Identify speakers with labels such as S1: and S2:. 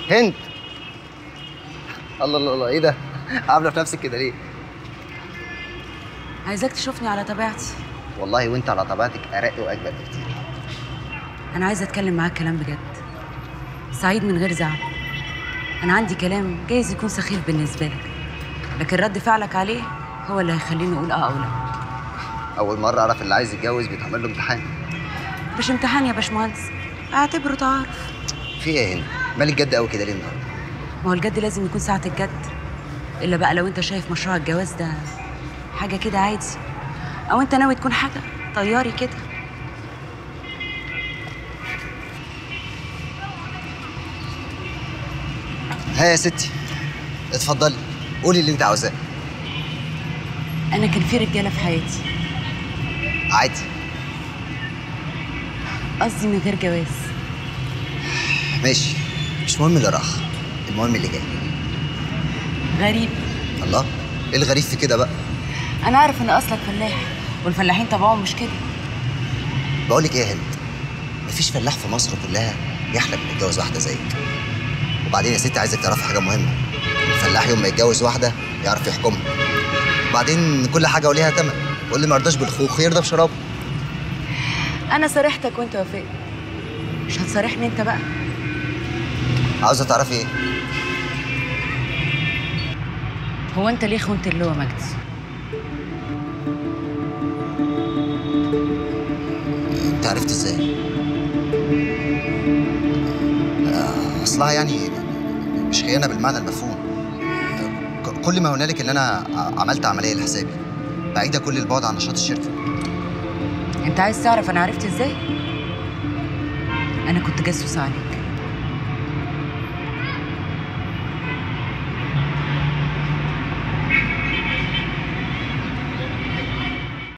S1: هند الله الله الله ايه ده عامله في نفسك كده ليه
S2: عايزاك تشوفني على طبيعتي
S1: والله وانت على طبيعتك ارق واجمل بكتير
S2: انا عايزه اتكلم معاك كلام بجد سعيد من غير زعل انا عندي كلام جايز يكون سخيف بالنسبه لك لكن رد فعلك عليه هو اللي هيخليني اقول اه او لا
S1: اول مره اعرف اللي عايز يتجوز بيتعمل له امتحان
S2: مش امتحان يا باشمهندس اعتبره تعارف
S1: في ايه يا هند مالك جد قوي كده ليه النهارده
S2: ما هو الجد لازم يكون ساعة الجد إلا بقى لو أنت شايف مشروع الجواز ده حاجة كده عادي أو أنت ناوي تكون حاجة طياري كده
S1: ها يا ستي اتفضلي قولي اللي انت عاوزاه
S2: أنا كان في رجالة في حياتي
S1: عادي
S2: قصدي من غير جواز
S1: ماشي مش مهم اللي راح المهم اللي جاي
S2: غريب
S1: الله ايه الغريب في كده بقى
S2: أنا عارف إن أصلك فلاح والفلاحين طبعهم مش كده
S1: بقول لك ايه يا هند مفيش فلاح في مصر كلها يحلم انه يتجوز واحده زيك وبعدين يا ستي عايزك تعرفي حاجه مهمه الفلاح يوم ما يتجوز واحده يعرف يحكمها وبعدين كل حاجه وليها ثمن واللي ما يرضاش بالخوخ يرضى بشرابه
S2: أنا صارحتك وأنت وافقت مش هتصارحني أنت بقى
S1: عاوزه تعرفي ايه
S2: هو أنت ليه خنت اللواء مجدي
S1: انت عرفت ازاي آه، اصلها يعني مش خيانه بالمعنى المفهوم ك- كل ما هنالك ان انا ع- عملت عمليه لحسابي بعيده كل البعد عن نشاط الشركه
S2: أنت عايز تعرف أنا عرفت إزاي؟ أنا كنت جاسوس عليك